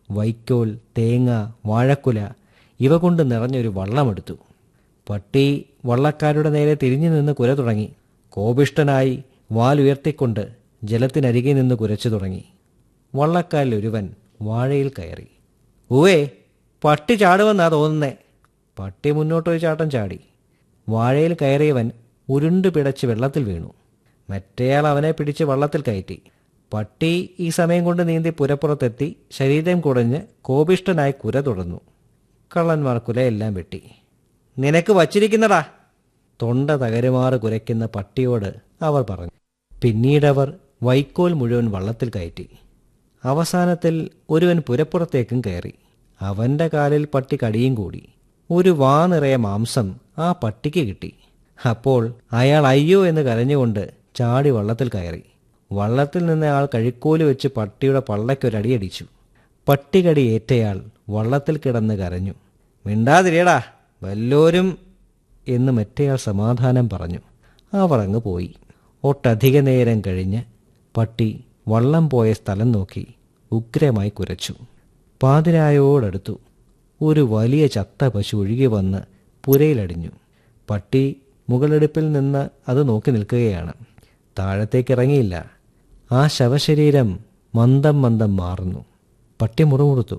വൈക്കോൽ തേങ്ങ വാഴക്കുല ഇവ കൊണ്ട് നിറഞ്ഞൊരു വള്ളമെടുത്തു പട്ടി വള്ളക്കാരുടെ നേരെ തിരിഞ്ഞു നിന്ന് കുര തുടങ്ങി കോപിഷ്ടനായി വാലുയർത്തിക്കൊണ്ട് ജലത്തിനരികെ നിന്ന് കുരച്ചു തുടങ്ങി വള്ളക്കാരിൽ ഒരുവൻ വാഴയിൽ കയറി ഉവേ പട്ടി ചാടുമെന്നാ തോന്നുന്നേ പട്ടി മുന്നോട്ടൊരു ചാട്ടം ചാടി വാഴയിൽ കയറിയവൻ ഉരുണ്ടു പിടച്ച് വെള്ളത്തിൽ വീണു മറ്റേയാൾ അവനെ പിടിച്ച് വള്ളത്തിൽ കയറ്റി പട്ടി ഈ സമയം കൊണ്ട് നീന്തി പുരപ്പുറത്തെത്തി ശരീരം കുടഞ്ഞ് കോപിഷ്ടനായി കുര തുടർന്നു കള്ളന്മാർ കുലയെല്ലാം വെട്ടി നിനക്ക് വച്ചിരിക്കുന്നടാ തൊണ്ട തകരുമാറ് കുരയ്ക്കുന്ന പട്ടിയോട് അവർ പറഞ്ഞു പിന്നീടവർ വൈക്കോൽ മുഴുവൻ വള്ളത്തിൽ കയറ്റി അവസാനത്തിൽ ഒരുവൻ പുരപ്പുറത്തേക്കും കയറി അവന്റെ കാലിൽ പട്ടി കടിയും കൂടി ഒരു വാ നിറയെ മാംസം ആ പട്ടിക്ക് കിട്ടി അപ്പോൾ അയാൾ അയ്യോ എന്ന് കരഞ്ഞുകൊണ്ട് ചാടി വള്ളത്തിൽ കയറി വള്ളത്തിൽ നിന്ന് ആൾ കഴിക്കോല് വെച്ച് പട്ടിയുടെ പള്ളയ്ക്കൊരടിയടിച്ചു പട്ടികടി ഏറ്റയാൾ വള്ളത്തിൽ കിടന്ന് കരഞ്ഞു മിണ്ടാതിരിയടാ വല്ലോരും എന്ന് മറ്റേയാൾ സമാധാനം പറഞ്ഞു അവർ അങ്ങ് പോയി ഒട്ടധിക നേരം കഴിഞ്ഞ് പട്ടി വള്ളം പോയ സ്ഥലം നോക്കി ഉഗ്രമായി കുരച്ചു പാതിരായോടടുത്തു ഒരു വലിയ ചത്ത പശു ഒഴുകി വന്ന് പുരയിലടിഞ്ഞു പട്ടി മുകളെടുപ്പിൽ നിന്ന് അത് നോക്കി നിൽക്കുകയാണ് താഴത്തേക്ക് ഇറങ്ങിയില്ല ആ ശവശരീരം മന്ദം മന്ദം മാറുന്നു പട്ടി മുറുമുറുത്തു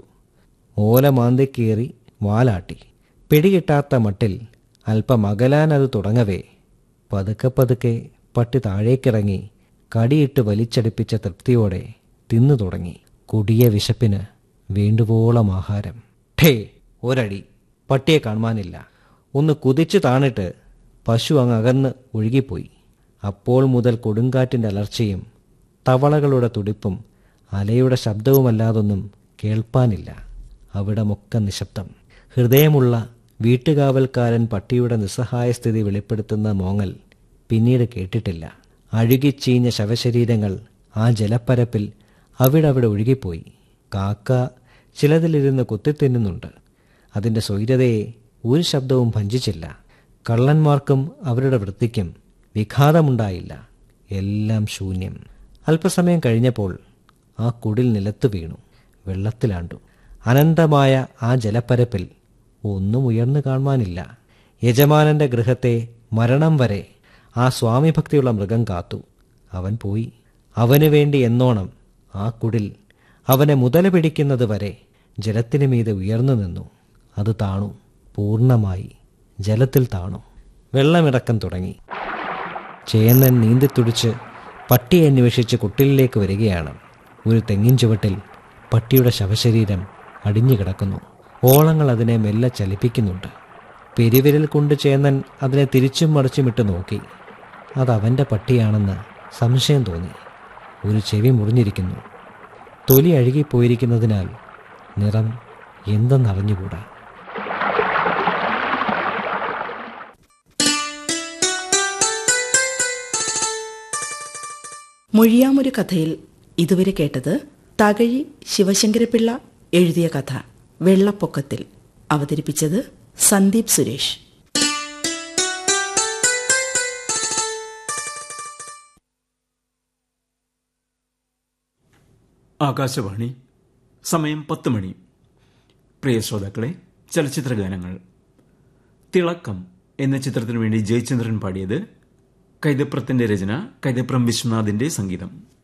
ഓല മാന്തിക്കേറി വാലാട്ടി പിടികിട്ടാത്ത മട്ടിൽ അല്പം അകലാൻ അത് തുടങ്ങവേ പതുക്കെ പതുക്കെ പട്ടി താഴേക്കിറങ്ങി കടിയിട്ട് വലിച്ചടിപ്പിച്ച തൃപ്തിയോടെ തിന്നു തുടങ്ങി കൊടിയ വിശപ്പിന് വേണ്ടുവോളം ആഹാരം ഠേ ഒരടി പട്ടിയെ കാണുവാനില്ല ഒന്ന് കുതിച്ചു താണിട്ട് പശു അങ്ങ് അകന്ന് ഒഴുകിപ്പോയി അപ്പോൾ മുതൽ കൊടുങ്കാറ്റിൻ്റെ അലർച്ചയും തവളകളുടെ തുടിപ്പും അലയുടെ ശബ്ദവുമല്ലാതൊന്നും കേൾപ്പാനില്ല അവിടമൊക്കെ നിശബ്ദം ഹൃദയമുള്ള വീട്ടുകാവൽക്കാരൻ പട്ടിയുടെ നിസ്സഹായ സ്ഥിതി വെളിപ്പെടുത്തുന്ന മോങ്ങൽ പിന്നീട് കേട്ടിട്ടില്ല അഴുകിച്ചീഞ്ഞ ശവശരീരങ്ങൾ ആ ജലപ്പരപ്പിൽ അവിടവിടെ ഒഴുകിപ്പോയി കാക്ക ചിലതിലിരുന്ന് കുത്തിത്തിന്നുന്നുണ്ട് അതിൻ്റെ സ്വൈര്യതയെ ഒരു ശബ്ദവും ഭഞ്ചിച്ചില്ല കള്ളന്മാർക്കും അവരുടെ വൃത്തിക്കും വിഘാതമുണ്ടായില്ല എല്ലാം ശൂന്യം അല്പസമയം കഴിഞ്ഞപ്പോൾ ആ കുടിൽ നിലത്ത് വീണു വെള്ളത്തിലാണ്ടു അനന്തമായ ആ ജലപ്പരപ്പിൽ ഒന്നും ഉയർന്നു കാണുവാനില്ല യജമാനന്റെ ഗൃഹത്തെ മരണം വരെ ആ സ്വാമിഭക്തിയുള്ള മൃഗം കാത്തു അവൻ പോയി അവനു വേണ്ടി എന്നോണം ആ കുടിൽ അവനെ മുതല പിടിക്കുന്നത് വരെ ജലത്തിനു മീതെ ഉയർന്നു നിന്നു അത് താണു പൂർണ്ണമായി ജലത്തിൽ താണു വെള്ളമിടക്കം തുടങ്ങി ചേന്നൻ നീന്തിത്തുടിച്ച് പട്ടിയെ അന്വേഷിച്ച് കുട്ടിലിലേക്ക് വരികയാണ് ഒരു തെങ്ങിൻ ചുവട്ടിൽ പട്ടിയുടെ ശവശരീരം അടിഞ്ഞു കിടക്കുന്നു ഓളങ്ങൾ അതിനെ മെല്ലെ ചലിപ്പിക്കുന്നുണ്ട് പെരുവിരൽ കൊണ്ട് ചേന്നൻ അതിനെ തിരിച്ചും മറിച്ചുമിട്ട് നോക്കി അത് അവൻ്റെ പട്ടിയാണെന്ന് സംശയം തോന്നി ഒരു ചെവി മുറിഞ്ഞിരിക്കുന്നു തൊലി അഴുകിപ്പോയിരിക്കുന്നതിനാൽ നിറം എന്തെന്നറിഞ്ഞുകൂടാ മൊഴിയാമൊരു കഥയിൽ ഇതുവരെ കേട്ടത് തകഴി ശിവശങ്കരപിള്ള എഴുതിയ കഥ വെള്ളപ്പൊക്കത്തിൽ അവതരിപ്പിച്ചത് സന്ദീപ് സുരേഷ് ആകാശവാണി സമയം പത്ത് മണി പ്രിയ ശ്രോതാക്കളെ ചലച്ചിത്ര ഗാനങ്ങൾ തിളക്കം എന്ന ചിത്രത്തിനു വേണ്ടി ജയചന്ദ്രൻ പാടിയത് കൈതപ്രത്തിന്റെ രചന കൈതപ്രം വിശ്വനാഥിന്റെ സംഗീതം